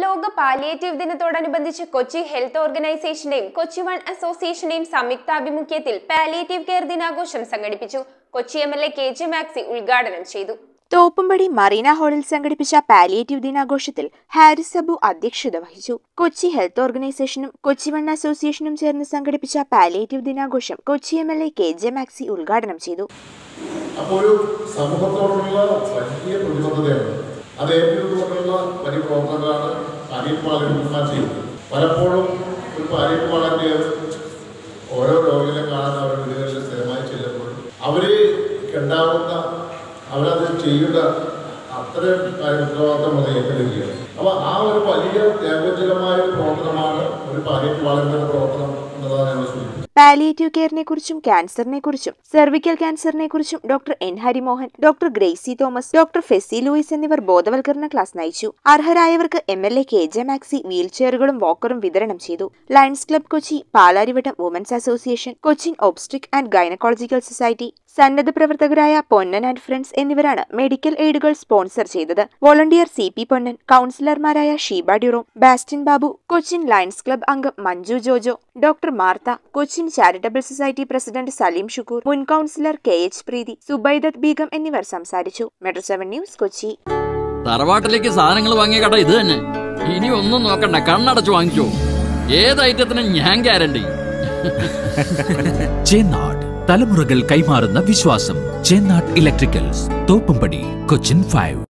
ലോക പാലിയേറ്റീവ് ദിനത്തോടനുബന്ധിച്ച് കൊച്ചി ഹെൽത്ത് ഓർഗനൈസേഷന്റെയും കൊച്ചി വൺ അസോസിയേഷന്റെയും സംയുക്താഭിമുഖ്യത്തിൽ പാലിയേറ്റീവ് കെയർ ദിനാഘോഷം സംഘടിപ്പിച്ചു Kochi M L A K J Maxi ഉദ്ഘാടനം ചെയ്തു തോപ്പുംപടി മറീന ഹാളിൽ സംഘടിപ്പിച്ച പാലിയേറ്റീവ് ദിനാഘോഷത്തിൽ ഹാരിസ് അബു അധ്യക്ഷത വഹിച്ചു കൊച്ചി ഹെൽത്ത് ഓർഗനൈസേഷനും കൊച്ചി വൺ അസോസിയേഷനും ചേർന്ന് സംഘടിപ്പിച്ച പാലിയേറ്റീവ് ദിനാഘോഷം Kochi M L A K J Maxi ഉദ്ഘാടനം ചെയ്തു അപ്പോൾ ഒരു സമൂഹത്തോടുള്ള വലിയ പ്രതിബദ്ധതയാണ് അത് ഏറ്റെടുത്തുകൊണ്ടുള്ള വലിയ പ്രവർത്തനങ്ങളാണ് പാലിയപ്പാളന്മാർ ചെയ്യുന്നത് പലപ്പോഴും ഒരു പാലിയപ്പാളന്റെ ഓരോ രോഗികളെ കാണാൻ അവരുടെ വീടുകളിൽ സ്ഥിരമായി ചെല്ലുമ്പോൾ അവര് ഉണ്ടാവുന്ന അവരത് ചെയ്യേണ്ട അത്രയും കാര്യം ഉത്തരവാദിത്തം അത് ഏറ്റെടുക്കുകയാണ് അപ്പൊ ആ ഒരു വലിയ ത്യാഗോജ്വലമായ ഒരു പ്രവർത്തനമാണ് ഒരു പാലിയപ്പാളന്റെ പ്രവർത്തനം എന്നതാണ് ഞങ്ങൾ സൂചിപ്പിക്കുന്നത് പാലിയേറ്റീവ് കെയറിനെ കുറിച്ചും ക്യാൻസറിനെ കുറിച്ചും സെർവിക്കൽ ക്യാൻസറിനെ കുറിച്ചും doctor N Harimohan doctor Gracy Thomas doctor Fessy Louis എന്നിവർ ബോധവൽക്കരണ ക്ലാസ് നയിച്ചു അർഹരായവർക്ക് M L A K J Maxi വീൽചെയറുകളും വാക്കറും വിതരണം ചെയ്തു lions club Kochi Palarivattom women's association Cochin obstetric and gynaecological society സന്നദ്ധ പ്രവർത്തകരായ പൊന്നൻ ആൻഡ് ഫ്രണ്ട്സ് എന്നിവരാണ് മെഡിക്കൽ എയ്ഡുകൾ സ്പോൺസർ ചെയ്തത് വോളണ്ടിയർ സി പി പൊന്നൻ കൗൺസിലർമാരായ ഷീബ ഡ്യൂറോ ബാസ്റ്റിൻ ബാബു കൊച്ചിൻ ലയൺസ് ക്ലബ് അംഗം Manju Jojo doctor Martha Cochin charitable society president Saleem Shukoor മുൻ councillor K H Preethi Subaidath Begum എന്നിവർ സംസാരിച്ചു മെട്രോ സെവൻ ന്യൂസ് കൊച്ചി തറവാട്ടിലേക്ക് സാധനങ്ങൾ വാങ്ങിയ കട ഇത് തന്നെ ഇനി ഒന്നും നോക്കണ്ട കണ്ണടച്ച് വാങ്ങിച്ചോ ഏത് ഐറ്റത്തിനും ഞാൻ ഗ്യാരണ്ടി ചേന്നാട് തലമുറകൾ കൈമാറുന്ന വിശ്വാസം ചേന്നാട് ഇലക്ട്രിക്കൽസ് തോപ്പുംപടി കൊച്ചിൻ ഫൈവ്